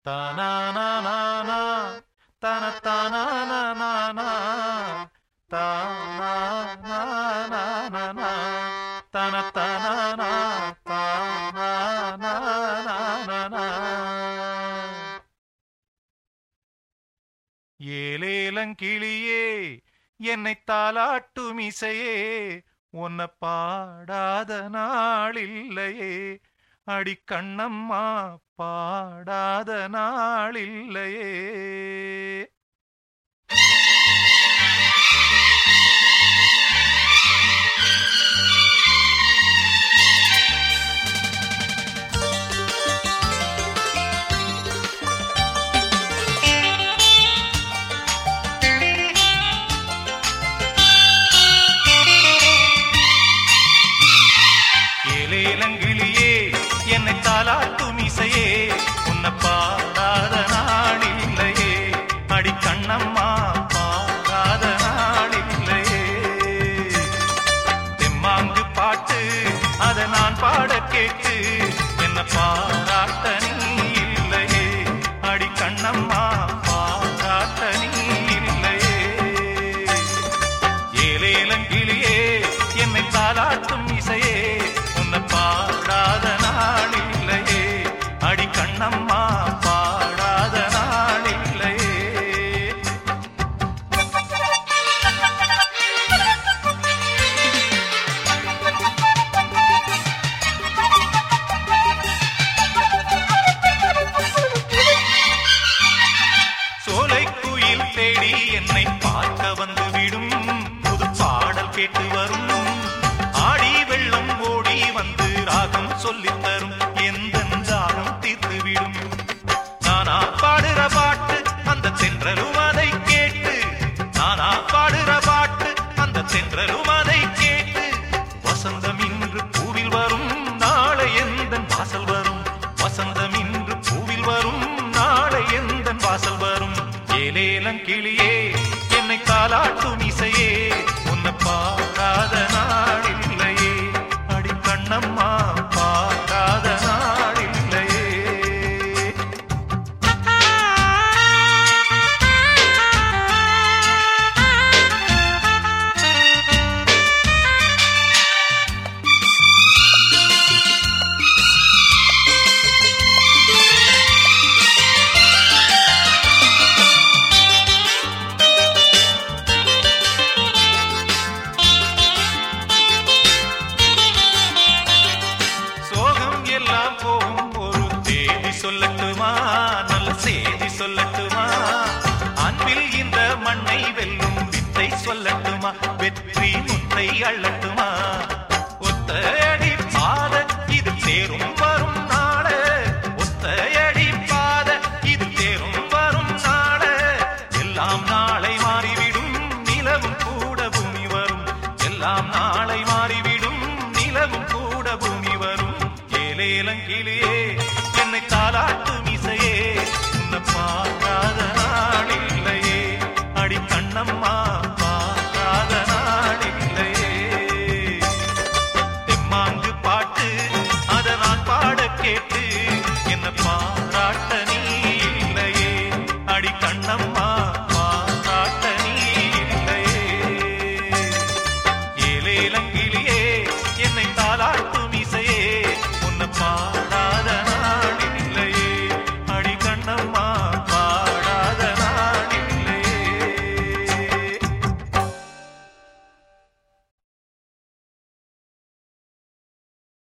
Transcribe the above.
தானானானானா, தனத்தானானானானா, தானானானானா, தனத்தானானா, தானானானானா. ஏலேலங்கிளியே என்னை தாலாட்டும் இசையே உன்னை பாடாத நாளில்லையே அடி கண்ணம்மா பாடாத நாளில்லையே ஏலேலங்கிளியே என்னை தாலாட்டும் இசையே உன்னை பாடாத நாளில்லையே அடி கண்ணம்மா பாடாத நாளில்லையே தெம்மாங்கு பாட்டு அதை நான் பாட கேட்டு என்ன பாராட்ட நீ இல்லையே அடி கண்ணம்மா பாராட்ட நீ இல்லையே ஏலேலங்கிளியே என்னை தாலாட்டும் இசையே உன்னை பாடாத நாளில்லையே அடி கண்ணம்மா பாடாத நாளில்லையே சோலை குயில் தேடி என்னை பார்க்க வந்து விடும் புது பாடல் கேட்டு வரும் ஆடி வெள்ளம் ஓடி வந்து ராகம் சொல்லித் தரும் எந்த ராகம் தீர்த்து விடும் நானா பாடுற பாட்டு அந்த தென்றலும் அதை கேட்டு நானா பாடுற பாட்டு அந்த தென்றலும் அதை கேட்டு வசந்தம் இன்று பூவில் வரும் நாளை எந்த வாசல் வரும் வசந்தம் இன்று பூவில் வரும் நாளை எந்த வாசல் வரும் ஏலேலம் கிளியே என்னை தாலாட்டும் இசையே உன்னை பாடாத நாளில்லையே அடி கண்ணம்மா பாடாத நாளில்லையே சோகம் எல்லாம் போகும் ஒரு தேதி சொல்லட்டுமா நல்ல செய்தி சொல்லட்டுமா அன்பில் இந்த மண்ணை வெல்லும் வித்தை சொல்லட்டுமா வெற்றி முத்தை அள்ளட்டுமா